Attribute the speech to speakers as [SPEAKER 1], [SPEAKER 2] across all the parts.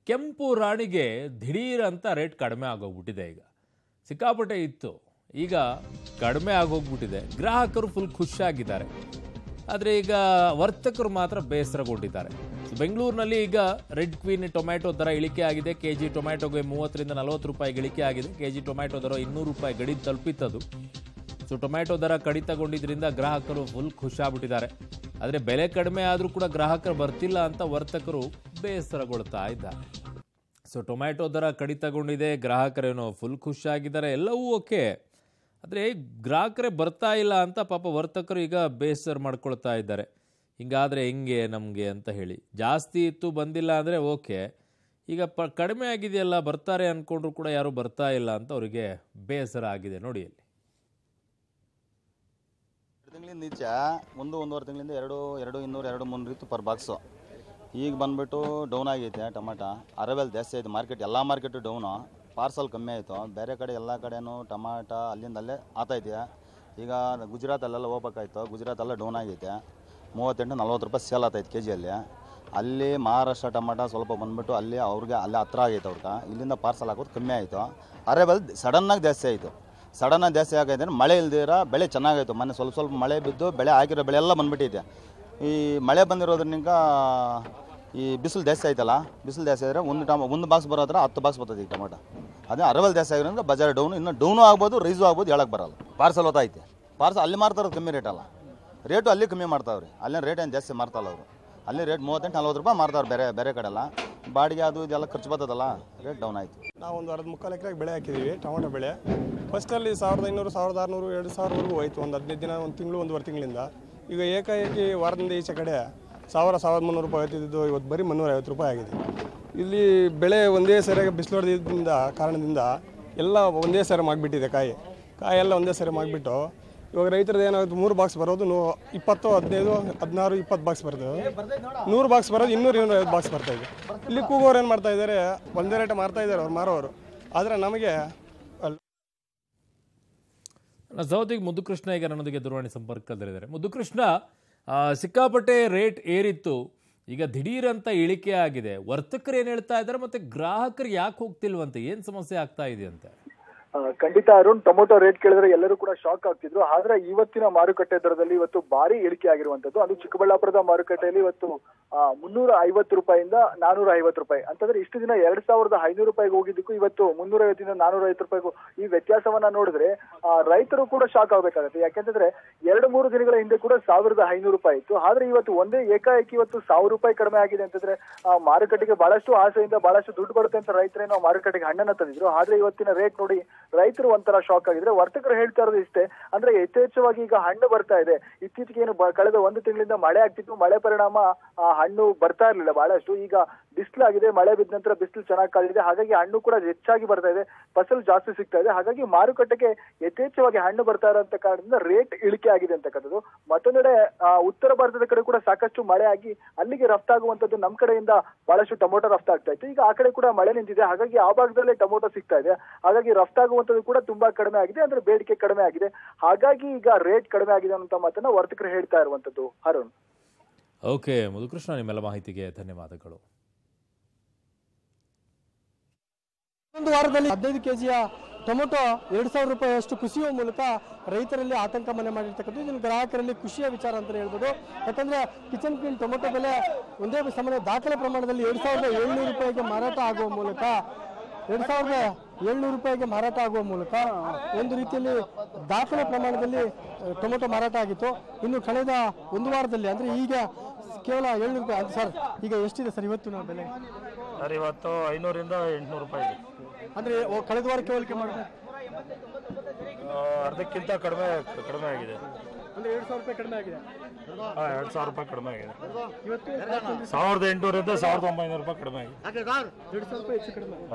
[SPEAKER 1] ಕೆಂಪು ರಾಣಿಗೆ ದಿಢೀರ್ ಅಂತ ರೇಟ್ ಕಡಿಮೆ ಆಗೋಗ್ಬಿಟ್ಟಿದೆ ಈಗ ಸಿಕ್ಕಾಪಟ್ಟೆ ಇತ್ತು ಈಗ ಕಡಿಮೆ ಆಗೋಗ್ಬಿಟ್ಟಿದೆ ಗ್ರಾಹಕರು ಫುಲ್ ಖುಷಿಯಾಗಿದ್ದಾರೆ ಆದರೆ ಈಗ ವರ್ತಕರು ಮಾತ್ರ ಬೇಸರಗೊಂಡಿದ್ದಾರೆ ಸೊ ಬೆಂಗಳೂರಿನಲ್ಲಿ ಈಗ ರೆಡ್ ಕ್ವೀನ್ ಟೊಮ್ಯಾಟೊ ದರ ಇಳಿಕೆ ಆಗಿದೆ ಕೆ ಜಿ ಟೊಮ್ಯಾಟೊಗೆ ಮೂವತ್ತರಿಂದ ನಲವತ್ತು ರೂಪಾಯಿ ಇಳಿಕೆ ಆಗಿದೆ ಕೆ ಜಿ ಟೊಮ್ಯಾಟೊ ದರ ಇನ್ನೂರು ರೂಪಾಯಿ ಗಡಿ ತಲುಪಿತ್ತದು ಸೊ ಟೊಮ್ಯಾಟೊ ದರ ಕಡಿತಗೊಂಡಿದ್ರಿಂದ ಗ್ರಾಹಕರು ಫುಲ್ ಖುಷಿಯಾಗ್ಬಿಟ್ಟಿದ್ದಾರೆ ಆದರೆ ಬೆಲೆ ಕಡಿಮೆ ಆದರೂ ಕೂಡ ಗ್ರಾಹಕರು ಬರ್ತಿಲ್ಲ ಅಂತ ವರ್ತಕರು ಬೇಸರಗೊಳ್ತಾ ಇದ್ದಾರೆ ಸೊ ಟೊಮ್ಯಾಟೊ ದರ ಕಡಿತಗೊಂಡಿದೆ ಗ್ರಾಹಕರೇನೋ ಫುಲ್ ಖುಷಿಯಾಗಿದ್ದಾರೆ ಎಲ್ಲವೂ ಓಕೆ ಆದರೆ ಗ್ರಾಹಕರೇ ಬರ್ತಾ ಇಲ್ಲ ಅಂತ ಪಾಪ ವರ್ತಕರು ಈಗ ಬೇಸರ ಮಾಡ್ಕೊಳ್ತಾ ಇದ್ದಾರೆ ಹಿಂಗಾದರೆ ಹೆಂಗೆ ನಮಗೆ ಅಂತ ಹೇಳಿ ಜಾಸ್ತಿ ಇತ್ತು ಬಂದಿಲ್ಲ ಅಂದರೆ ಓಕೆ ಈಗ ಪ ಕಡಿಮೆ ಆಗಿದೆಯಲ್ಲ ಬರ್ತಾರೆ ಅಂದ್ಕೊಂಡ್ರು ಕೂಡ ಯಾರೂ ಬರ್ತಾ ಇಲ್ಲ ಅಂತ ಅವರಿಗೆ ಬೇಸರ ಆಗಿದೆ ನೋಡಿ ಅಲ್ಲಿ
[SPEAKER 2] ಎರಡು ತಿಂಗಳಿಂದ ಈಚೆ ಒಂದು ಒಂದೂವರೆ ತಿಂಗಳಿಂದ ಎರಡು ಎರಡು ಇನ್ನೂರು ಎರಡು ಮುನ್ನೂರು ಇತ್ತು ಪರ್ ಬಾಕ್ಸು ಈಗ ಬಂದ್ಬಿಟ್ಟು ಡೌನ್ ಆಗೈತೆ ಟೊಮೆಟ ಅರವೆಲ್ ಜಾಸ್ತಿ ಆಯಿತು ಮಾರ್ಕೆಟ್ ಎಲ್ಲ ಮಾರ್ಕೆಟು ಡೌನು ಪಾರ್ಸಲ್ ಕಮ್ಮಿ ಆಯಿತು ಬೇರೆ ಕಡೆ ಎಲ್ಲ ಕಡೆನೂ ಟಮಾಟ ಅಲ್ಲಿಂದ ಅಲ್ಲೇ ಆತೈತೆ ಈಗ ಗುಜರಾತಲ್ಲೆಲ್ಲ ಹೋಗ್ಬೇಕಾಯ್ತು ಗುಜರಾತೆಲ್ಲ ಡೌನ್ ಆಗೈತೆ ಮೂವತ್ತೆಂಟು ನಲ್ವತ್ತು ರೂಪಾಯಿ ಸೇಲ್ ಆತೈತೆ ಕೆ ಜಿಯಲ್ಲಿ ಅಲ್ಲಿ ಮಹಾರಾಷ್ಟ್ರ ಟಮಾಟ ಸ್ವಲ್ಪ ಬಂದ್ಬಿಟ್ಟು ಅಲ್ಲಿ ಅವ್ರಿಗೆ ಅಲ್ಲೇ ಹತ್ರ ಆಗೈತೆ ಅವ್ರಿಗೆ ಇಲ್ಲಿಂದ ಪಾರ್ಸಲ್ ಹಾಕೋದು ಕಮ್ಮಿ ಆಯಿತು ಅರೇಬಲ್ ಸಡನ್ನಾಗಿ ಜಾಸ್ತಿ ಆಯಿತು ಸಡನ್ನಾಗಿ ಜಾಸ್ತಿ ಆಗೈತೆ ಅಂದ್ರೆ ಮಳೆ ಇಲ್ದಿರ ಬೆಳೆ ಚೆನ್ನಾಗಾಯ್ತು ಮೊನ್ನೆ ಸ್ವಲ್ಪ ಸ್ವಲ್ಪ ಮಳೆ ಬಿದ್ದು ಬೆಳೆ ಹಾಕಿರೋ ಬೆಳೆ ಎಲ್ಲ ಬಂದ್ಬಿಟ್ಟೈತೆ ಈ ಮಳೆ ಬಂದಿರೋದ್ರಿಂದ ಈ ಬಿಸಿಲು ಜಾಸ್ತಿ ಆಯ್ತಲ್ಲ ಬಿಸಿಲು ಜಾಸ್ತಿ ಆದರೆ ಒಂದು ಟಮ ಒಂದು ಬಾಕ್ಸ್ ಬರೋ ಹತ್ರ ಹತ್ತು ಬಾಕ್ಸ್ ಬರ್ತದೆ ಈಗ ಟೊಮೆಟೊ ಅದೇ ಅರವಲ್ ಜಾಸ್ತಿ ಆಗಿರೋದ್ರಿಂದ ಬಜಾರ್ ಡೌನು ಇನ್ನು ಡೌನು ಆಗ್ಬೋದು ರೈಸು ಆಗ್ಬೋದು ಹೇಳಕ್ಕೆ ಬರಲ್ಲ ಪಾರ್ಸಲ್ ಹೊತ್ತೈತೆ ಪಾರ್ಸಲ್ ಅಲ್ಲಿ ಮಾರ್ತಾರೋದು ಕಮ್ಮಿ ರೇಟ್ ಅಲ್ಲ ರೇಟು ಅಲ್ಲಿ ಕಮ್ಮಿ ಮಾಡ್ತಾವ್ರಿ ಅಲ್ಲಿನ ರೇಟ್ ಏನು ಜಾಸ್ತಿ ಮಾರ್ತಾಲ್ಲ ಅವರು ಅಲ್ಲಿ ರೇಟ್ ಮೂವತ್ತೆಂಟು ನಲ್ವತ್ತು ರೂಪಾಯಿ ಮಾರ್ತಾವ್ರೆ ಬೇರೆ ಬೇರೆ ಕಡೆ ಎಲ್ಲ ಬಾಡಿಗೆ ಅದು ಇದೆಲ್ಲ ಖರ್ಚು ಬರ್ತದಲ್ಲ ರೇಟ್ ಡೌನ್ ಆಯಿತು
[SPEAKER 3] ನಾವು ಒಂದು ಅರ್ಧ ಮುಕ್ಕಾಲು ಎಕರೆಗೆ ಬೆಳೆ ಹಾಕಿದ್ದೀವಿ ಟೊಮೊಟೊ ಬೆಳೆ ಫಸ್ಟಲ್ಲಿ ಸಾವಿರದ ಐನೂರು ಸಾವಿರದ ಆರುನೂರು ಎರಡು ಸಾವಿರವರೆಗೂ ಹೋಯ್ತು ಒಂದು ಹದಿನೈದು ದಿನ ಒಂದು ತಿಂಗಳು ಒಂದೂವರೆ ತಿಂಗಳಿಂದ ಈಗ ಏಕಾಏಕಿ ವಾರದಿಂದ ಈಚೆ ಕಡೆ ಸಾವಿರ ಸಾವಿರದ ಮುನ್ನೂರು ರೂಪಾಯಿ ಹೋಯ್ತಿದ್ದು ಇವತ್ತು ಬರೀ ಮುನ್ನೂರ ಐವತ್ತು ರೂಪಾಯಿ ಆಗಿದೆ ಇಲ್ಲಿ ಬೆಳೆ ಒಂದೇ ಸರಿಯಾಗಿ ಬಿಸಿಲು ಹೊಡೆದಿದ್ದರಿಂದ ಕಾರಣದಿಂದ ಎಲ್ಲ ಒಂದೇ ಸರಿ ಮಾಡಿಬಿಟ್ಟಿದೆ ಕಾಯಿ ಕಾಯಿ ಎಲ್ಲ ಒಂದೇ ಸರಿ ಮಾಡಿಬಿಟ್ಟು ಇವಾಗ ರೈತರದ್ದು ಏನಾಗುತ್ತೆ ಮೂರು ಬಾಕ್ಸ್ ಬರೋದು ನೂ ಇಪ್ಪತ್ತು ಹದಿನೈದು ಹದಿನಾರು ಇಪ್ಪತ್ತು ಬಾಕ್ಸ್ ಬರ್ತದೆ ನೂರು ಬಾಕ್ಸ್ ಬರೋದು ಇನ್ನೂರು ಇನ್ನೂರ ಐವತ್ತು ಬಾಕ್ಸ್ ಬರ್ತಾ ಇದೆ ಇಲ್ಲಿ ಕೂಗೋರು ಏನು ಮಾಡ್ತಾ ಇದ್ದಾರೆ ಒಂದೇ ರೇಟ್ ಮಾರ್ತಾ ಇದ್ದಾರೆ ಅವ್ರು ಮಾರೋರು ಆದರೆ ನಮಗೆ ಅಲ್ಲಿ
[SPEAKER 1] ನನ್ನ ಸಹೋದರಿ ಮುದ್ದುಕೃಷ್ಣ ಈಗ ನನ್ನೊಂದಿಗೆ ದೂರವಾಣಿ ಸಂಪರ್ಕದಲ್ಲಿದ್ದಾರೆ ಮುದ್ದುಕೃಷ್ಣ ಆ, ಸಿಕ್ಕಾಪಟ್ಟೆ ರೇಟ್ ಏರಿತ್ತು ಈಗ ದಿಢೀರ್ ಅಂತ ಇಳಿಕೆ ಆಗಿದೆ ವರ್ತಕರು ಏನು ಹೇಳ್ತಾ ಇದ್ದಾರೆ ಮತ್ತೆ ಗ್ರಾಹಕರು ಯಾಕೆ ಹೋಗ್ತಿಲ್ವಂತೆ ಏನು ಸಮಸ್ಯೆ ಆಗ್ತಾ ಇದೆ ಅಂತ
[SPEAKER 4] ಆ, ಖಂಡಿತ ಅರುಣ್ ಟೊಮೊಟೊ ರೇಟ್ ಕೇಳಿದ್ರೆ ಎಲ್ಲರೂ ಕೂಡ ಶಾಕ್ ಆಗ್ತಿದ್ರು ಆದ್ರೆ ಇವತ್ತಿನ ಮಾರುಕಟ್ಟೆ ದರದಲ್ಲಿ ಇವತ್ತು ಭಾರಿ ಇಳಿಕೆ ಆಗಿರುವಂತದ್ದು ಅದು ಚಿಕ್ಕಬಳ್ಳಾಪುರದ ಮಾರುಕಟ್ಟೆಯಲ್ಲಿ ಇವತ್ತು ಆ, ಮುನ್ನೂರ ಐವತ್ತು ರೂಪಾಯಿಂದ ನಾನೂರ ಐವತ್ತು ರೂಪಾಯಿ ಅಂತಂದ್ರೆ ಇಷ್ಟು ದಿನ ಎರಡ್ ಸಾವಿರದ ಐನೂರು ರೂಪಾಯಿಗೆ ಹೋಗಿದ್ದಕ್ಕೂ ಇವತ್ತು ಮುನ್ನೂರ ಐವತ್ತಿಂದ ನಾನೂರ ಐವತ್ತು ರೂಪಾಯಿಗೂ ಈ ವ್ಯತ್ಯಾಸವನ್ನ ನೋಡಿದ್ರೆ ಆ, ರೈತರು ಕೂಡ ಶಾಕ್ ಆಗ್ಬೇಕಾಗತ್ತೆ ಯಾಕೆಂತಂದ್ರೆ ಎರಡು ಮೂರು ದಿನಗಳ ಹಿಂದೆ ಕೂಡ ಸಾವಿರದ ಐನೂರು ರೂಪಾಯಿ ಇತ್ತು ಆದ್ರೆ ಇವತ್ತು ಒಂದೇ ಏಕಾಏಕಿ ಇವತ್ತು ಸಾವಿರ ರೂಪಾಯಿ ಕಡಿಮೆ ಆಗಿದೆ ಅಂತಂದ್ರೆ ಆ, ಮಾರುಕಟ್ಟೆಗೆ ಬಹಳಷ್ಟು ಆಸೆಯಿಂದ ಬಹಳಷ್ಟು ದುಡ್ಡು ಬರುತ್ತೆ ಅಂತ ರೈತರೇನೋ ಮಾರುಕಟ್ಟೆಗೆ ಹಣ್ಣನ್ನ ತಂದಿದ್ರು ಆದ್ರೆ ಇವತ್ತಿನ ರೇಟ್ ನೋಡಿ ರೈತರು ಒಂಥರ ಶಾಕ್ ಆಗಿದ್ರೆ ವರ್ತಕರು ಹೇಳ್ತಾ ಇರೋದು ಇಷ್ಟೇ ಅಂದ್ರೆ ಯಥೇಚ್ಛವಾಗಿ ಈಗ ಹಣ್ಣು ಬರ್ತಾ ಇದೆ ಇತ್ತೀಚೆಗೆ ಏನು ಬ- ಕಳೆದ ಒಂದು ತಿಂಗಳಿಂದ ಮಳೆ ಆಗ್ತಿತ್ತು ಮಳೆ ಪರಿಣಾಮ ಆ ಹಣ್ಣು ಬರ್ತಾ ಇರ್ಲಿಲ್ಲ ಬಹಳಷ್ಟು ಈಗ ಬಿಸಿಲಾಗಿದೆ ಮಳೆ ಬಿದ್ದ ನಂತರ ಬಿಸಿಲು ಚೆನ್ನಾಗಿ ಕಾದಿದೆ ಹಾಗಾಗಿ ಹಣ್ಣು ಕೂಡ ಹೆಚ್ಚಾಗಿ ಬರ್ತಾ ಇದೆ ಫಸಲು ಜಾಸ್ತಿ ಸಿಗ್ತಾ ಇದೆ ಹಾಗಾಗಿ ಮಾರುಕಟ್ಟೆಗೆ ಯಥೇಚ್ಛವಾಗಿ ಹಣ್ಣು ಬರ್ತಾ ಇರೋಂತ ಕಾರಣದಿಂದ ರೇಟ್ ಇಳಿಕೆ ಆಗಿದೆ ಅಂತಕ್ಕಂಥದ್ದು ಮತ್ತೊಂದೆಡೆ ಆ, ಉತ್ತರ ಭಾರತದ ಕಡೆ ಕೂಡ ಸಾಕಷ್ಟು ಮಳೆ ಆಗಿ ಅಲ್ಲಿಗೆ ರಫ್ತಾಗುವಂತದ್ದು ನಮ್ಮ ಕಡೆಯಿಂದ ಬಹಳಷ್ಟು ಟೊಮೊಟೊ ರಫ್ತಾಗ್ತಾ ಇತ್ತು ಈಗ ಆ ಕಡೆ ಕೂಡ ಮಳೆ ನಿಂತಿದೆ ಹಾಗಾಗಿ ಆ ಭಾಗದಲ್ಲೇ ಟೊಮೊಟೊ ಸಿಗ್ತಾ ಇದೆ ಹಾಗಾಗಿ ರಫ್ತಾಗುವಂತದ್ದು ಕೂಡ ತುಂಬಾ ಕಡಿಮೆ ಆಗಿದೆ ಅಂದ್ರೆ ಬೇಡಿಕೆ ಕಡಿಮೆ ಆಗಿದೆ ಹಾಗಾಗಿ ಈಗ ರೇಟ್ ಕಡಿಮೆ ಆಗಿದೆ ಅನ್ನೋ ಮಾತನ್ನ ವರ್ತಕರು ಹೇಳ್ತಾ ಇರುವಂತದ್ದು ಅರುಣ್
[SPEAKER 1] ಓಕೆ ಮುದುಕೃಷ್ಣ ನಿಮ್ಮೆಲ್ಲ ಮಾಹಿತಿಗೆ ಧನ್ಯವಾದಗಳು
[SPEAKER 5] ಒಂದು ವಾರದಲ್ಲಿ ಹದಿನೈದು ಕೆಜಿಯ ಟೊಮೊಟೊ ಎರಡು ಸಾವಿರ ರೂಪಾಯಿಯಷ್ಟು ಕುಸಿಯುವ ಮೂಲಕ ರೈತರಲ್ಲಿ ಆತಂಕ ಮನೆ ಮಾಡಿರ್ತಕ್ಕಂಥದ್ದು ಇದನ್ನು ಗ್ರಾಹಕರಲ್ಲಿ ಖುಷಿಯ ವಿಚಾರ ಅಂತ ಹೇಳ್ಬೋದು ಯಾಕಂದ್ರೆ ಕಿಚನ್ ಕ್ವೀನ್ ಟೊಮೊಟೊ ಬೆಲೆ ಒಂದೇ ಸಮಯ ದಾಖಲೆ ಪ್ರಮಾಣದಲ್ಲಿ ಎರಡು ಸಾವಿರದ ಏಳ್ನೂರು ರೂಪಾಯಿಗೆ ಮಾರಾಟ ಆಗುವ ಮೂಲಕ ಎರಡು ಸಾವಿರದ ಏಳ್ನೂರು ರೂಪಾಯಿಗೆ ಮಾರಾಟ ಆಗುವ ಮೂಲಕ ಒಂದು ರೀತಿಯಲ್ಲಿ ದಾಖಲೆ ಪ್ರಮಾಣದಲ್ಲಿ ಆ, ಟೊಮೊಟೊ ಮಾರಾಟ ಆಗಿತ್ತು ಇನ್ನು ಕಳೆದ ಒಂದು ವಾರದಲ್ಲಿ ಅಂದ್ರೆ ಈಗ ಕೇವಲ ಏಳ್ನೂರು ರೂಪಾಯಿ ಅದು ಸರ್ ಈಗ ಎಷ್ಟಿದೆ ಸರ್ ಇವತ್ತು ನಾವು ಬೆಲೆ
[SPEAKER 6] ಸರ್ ಇವತ್ತು ಐನೂರಿಂದ ಎಂಟುನೂರು ರೂಪಾಯಿ ಇದೆ
[SPEAKER 5] ಅಂದ್ರೆ ಓ- ಕಳೆದ ವಾರಕ್ಕೆ ಹೋಲಿಕೆ ಮಾಡಿದ್ರೆ
[SPEAKER 6] ಆ, ಅರ್ಧಕ್ಕಿಂತ ಕಡಿಮೆ ಕಡಿಮೆ ಆಗಿದೆ
[SPEAKER 5] ಅಂದ್ರೆ ಎರಡು ಸಾವಿರ ರೂಪಾಯಿ ಕಡಿಮೆ ಆಗಿದೆ
[SPEAKER 6] ಹಾಂ ಎರಡು ಸಾವಿರ ರೂಪಾಯಿ ಕಡಿಮೆ ಆಗಿದೆ
[SPEAKER 5] ಇವತ್ತು
[SPEAKER 6] ಸಾವಿರದ ಎಂಟುನೂರಿಂದ ಸಾವಿರದ ಒಂಬೈನೂರು ರೂಪಾಯಿ ಕಡಿಮೆ ಆಗಿದೆ
[SPEAKER 5] ಎರಡು ಸಾವಿರ ರೂಪಾಯಿ ಹೆಚ್ಚು ಕಡಿಮೆ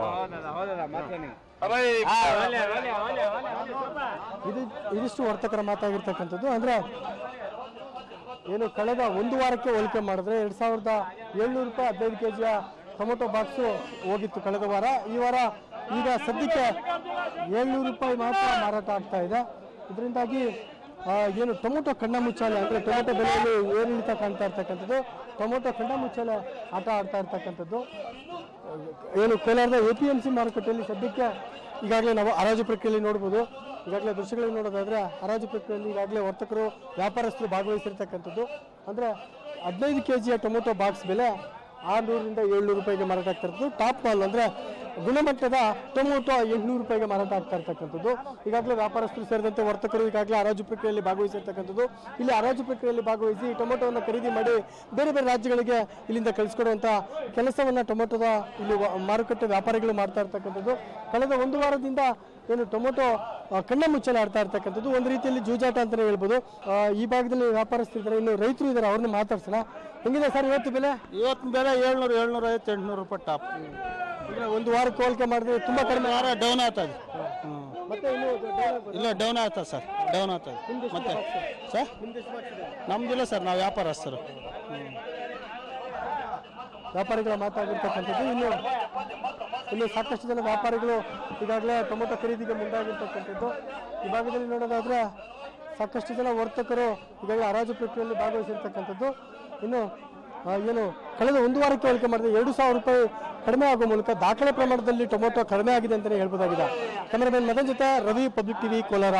[SPEAKER 5] ಇದು ಇದಿಷ್ಟು ವರ್ತಕರ ಮಾತಾಗಿರ್ತಕ್ಕಂಥದ್ದು ಅಂದ್ರೆ ಏನು ಕಳೆದ ಒಂದು ವಾರಕ್ಕೆ ಹೋಲಿಕೆ ಮಾಡಿದ್ರೆ ಎರಡ್ ಸಾವಿರದ ಏಳ್ನೂರು ರೂಪಾಯಿ ಹದಿನೈದು ಕೆ ಜಿಯ ಟೊಮೊಟೊ ಬಾಕ್ಸು ಹೋಗಿತ್ತು ಕಳೆದ ವಾರ ಈ ವಾರ ಈಗ ಸದ್ಯಕ್ಕೆ ಏಳ್ನೂರು ರೂಪಾಯಿ ಮಾತ್ರ ಮಾರಾಟ ಆಗ್ತಾ ಇದೆ ಇದರಿಂದಾಗಿ ಆ, ಏನು ಟೊಮೊಟೊ ಕಣ್ಣ ಮುಚ್ಚಾಲೆ ಅಂದರೆ ಟೊಮೊಟೊ ಬೆಲೆಯಲ್ಲಿ ಏರಿಳಿತ ಕಾಣ್ತಾ ಇರ್ತಕ್ಕಂಥದ್ದು ಟೊಮೊಟೊ ಕಣ್ಣ ಮುಚ್ಚಾಲೆ ಆಟ ಆಡ್ತಾ ಇರ್ತಕ್ಕಂಥದ್ದು ಏನು ಕೋಲಾರದ ಎ ಪಿ ಎಂ ಸಿ ಮಾರುಕಟ್ಟೆಯಲ್ಲಿ ಸದ್ಯಕ್ಕೆ ಈಗಾಗಲೇ ನಾವು ಹರಾಜು ಪ್ರಕ್ರಿಯೆಯಲ್ಲಿ ನೋಡ್ಬೋದು ಈಗಾಗಲೇ ದೃಶ್ಯಗಳಲ್ಲಿ ನೋಡೋದಾದ್ರೆ ಹರಾಜು ಪ್ರಕ್ರಿಯೆಯಲ್ಲಿ ಈಗಾಗಲೇ ವರ್ತಕರು ವ್ಯಾಪಾರಸ್ಥರು ಭಾಗವಹಿಸಿರ್ತಕ್ಕಂಥದ್ದು ಅಂದರೆ ಹದಿನೈದು ಕೆ ಜಿಯ ಟೊಮೊಟೊ ಬಾಕ್ಸ್ ಬೆಲೆ ಆರುನೂರರಿಂದ ಏಳ್ನೂರು ರೂಪಾಯಿಗೆ ಮಾರಾಟ ಆಗ್ತಾ ಇರ್ತದ್ದು ಟಾಪ್ ಮಾಲ್ ಅಂದರೆ ಗುಣಮಟ್ಟದ ಟೊಮೊಟೊ ಎಂಟುನೂರು ರೂಪಾಯಿಗೆ ಮಾರಾಟ ಆಗ್ತಾ ಇರ್ತಕ್ಕಂಥದ್ದು ಈಗಾಗಲೇ ವ್ಯಾಪಾರಸ್ಥರು ಸೇರಿದಂತೆ ವರ್ತಕರು ಈಗಾಗಲೇ ಹರಾಜು ಪ್ರಕ್ರಿಯೆಯಲ್ಲಿ ಭಾಗವಹಿಸಿರ್ತಕ್ಕಂಥದ್ದು ಇಲ್ಲಿ ಹರಾಜು ಪ್ರಕ್ರಿಯೆಯಲ್ಲಿ ಭಾಗವಹಿಸಿ ಟೊಮೊಟೊವನ್ನು ಖರೀದಿ ಮಾಡಿ ಬೇರೆ ಬೇರೆ ರಾಜ್ಯಗಳಿಗೆ ಇಲ್ಲಿಂದ ಕಳಿಸ್ಕೊಡುವಂಥ ಕೆಲಸವನ್ನು ಟೊಮೊಟೊದ ಇಲ್ಲಿ ವ- ಮಾರುಕಟ್ಟೆ ವ್ಯಾಪಾರಿಗಳು ಮಾಡ್ತಾ ಇರ್ತಕ್ಕಂಥದ್ದು ಕಳೆದ ಒಂದು ವಾರದಿಂದ ಏನು ಟೊಮೊಟೊ ಆ, ಕಣ್ಣ ಮುಚ್ಚಲು ಆಡ್ತಾ ಇರ್ತಕ್ಕಂಥದ್ದು ಒಂದು ರೀತಿಯಲ್ಲಿ ಜೂಜಾಟ ಅಂತಲೇ ಹೇಳ್ಬೋದು ಆ, ಈ ಭಾಗದಲ್ಲಿ ವ್ಯಾಪಾರಸ್ಥರಿದ್ದಾರೆ ಇನ್ನು ರೈತರು ಇದ್ದಾರೆ ಅವ್ರನ್ನ ಮಾತಾಡ್ಸೋಣ ಹೆಂಗಿದೆ ಸರ್ ಇವತ್ತು ಬೆಲೆ
[SPEAKER 7] ಇವತ್ತಿನ ಬೆಲೆ ಏಳ್ನೂರು ಏಳ್ನೂರ ಐವತ್ತು ಎಂಟುನೂರು ರೂಪಾಯಿ ಟಾಪ್
[SPEAKER 5] ಈಗ ಒಂದು ವಾರಕ್ಕೆ ಹೋಲಿಕೆ ಮಾಡಿದ್ರೆ ತುಂಬಾ ಕಡಿಮೆ
[SPEAKER 7] ವಾರ ಡೌನ್ ಆಗ್ತದೆ
[SPEAKER 5] ಮತ್ತೆ ಇನ್ನು ಡೌನ್
[SPEAKER 7] ಇಲ್ಲ ಡೌನ್ ಆಗ್ತದೆ ಸರ್ ಡೌನ್ ಆಗ್ತದೆ ಮತ್ತೆ ಸರ್ ನಮ್ದಿಲ್ಲ ಸರ್ ನಾವು ವ್ಯಾಪಾರಸ್ಥರು
[SPEAKER 5] ವ್ಯಾಪಾರಿಗಳ ಮಾತಾಗಿರ್ತಕ್ಕಂಥದ್ದು ಇನ್ನು ಇನ್ನು ಸಾಕಷ್ಟು ಜನ ವ್ಯಾಪಾರಿಗಳು ಈಗಾಗಲೇ ಟೊಮೊಟೊ ಖರೀದಿಗೆ ಮುಂದಾಗಿರ್ತಕ್ಕಂಥದ್ದು ಈ ಭಾಗದಲ್ಲಿ ನೋಡೋದಾದ್ರೆ ಸಾಕಷ್ಟು ಜನ ವರ್ತಕರು ಈಗಾಗಲೇ ಹರಾಜು ಪ್ರಕ್ರಿಯೆಯಲ್ಲಿ ಭಾಗವಹಿಸಿರ್ತಕ್ಕಂಥದ್ದು ಇನ್ನು ಆ, ಏನು ಕಳೆದ ಒಂದು ವಾರಕ್ಕೆ ಹೋಲಿಕೆ ಮಾಡಿದ್ರೆ ಎರಡು ಸಾವಿರ ರೂಪಾಯಿ ಕಡಿಮೆ ಆಗುವ ಮೂಲಕ ದಾಖಲೆ ಪ್ರಮಾಣದಲ್ಲಿ ಟೊಮೊಟೊ ಕಡಿಮೆ ಆಗಿದೆ ಅಂತಲೇ ಹೇಳ್ಬೋದಾಗಿದೆ ಕ್ಯಾಮರಾಮನ್ ಮದನ್ ಜೊತೆ Ravi public TV Kolar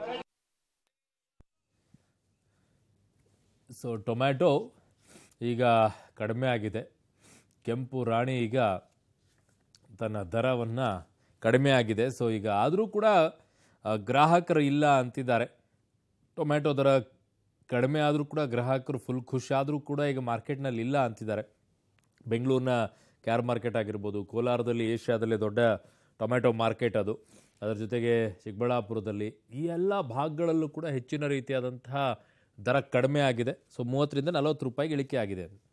[SPEAKER 1] so tomato ಈಗ ಕಡಿಮೆ ಆಗಿದೆ ಕೆಂಪು ರಾಣಿ ಈಗ ತನ್ನ ದರವನ್ನು ಕಡಿಮೆ ಆಗಿದೆ ಸೊ ಈಗ ಆದರೂ ಕೂಡ ಆ, ಗ್ರಾಹಕರು ಇಲ್ಲ ಅಂತಿದ್ದಾರೆ ಟೊಮ್ಯಾಟೊ ದರ ಕಡಿಮೆ ಆದರೂ ಕೂಡ ಗ್ರಾಹಕರು ಫುಲ್ ಖುಷಾದರೂ ಕೂಡ ಈಗ ಮಾರ್ಕೆಟ್ನಲ್ಲಿ ಇಲ್ಲ ಅಂತಿದ್ದಾರೆ ಬೆಂಗಳೂರಿನ ಕ್ಯಾರ್ ಮಾರ್ಕೆಟ್ ಆಗಿರ್ಬೋದು ಕೋಲಾರದಲ್ಲಿ ಏಷ್ಯಾದಲ್ಲೇ ದೊಡ್ಡ ಟೊಮ್ಯಾಟೊ ಮಾರ್ಕೆಟ್ ಅದು ಅದರ ಜೊತೆಗೆ ಚಿಕ್ಕಬಳ್ಳಾಪುರದಲ್ಲಿ ಈ ಎಲ್ಲ ಭಾಗಗಳಲ್ಲೂ ಕೂಡ ಹೆಚ್ಚಿನ ರೀತಿಯಾದಂತಹ ದರ ಕಡಿಮೆ ಆಗಿದೆ ಸೊ ಮೂವತ್ತರಿಂದ ನಲವತ್ತು ರೂಪಾಯಿಗೆ ಇಳಿಕೆ ಆಗಿದೆ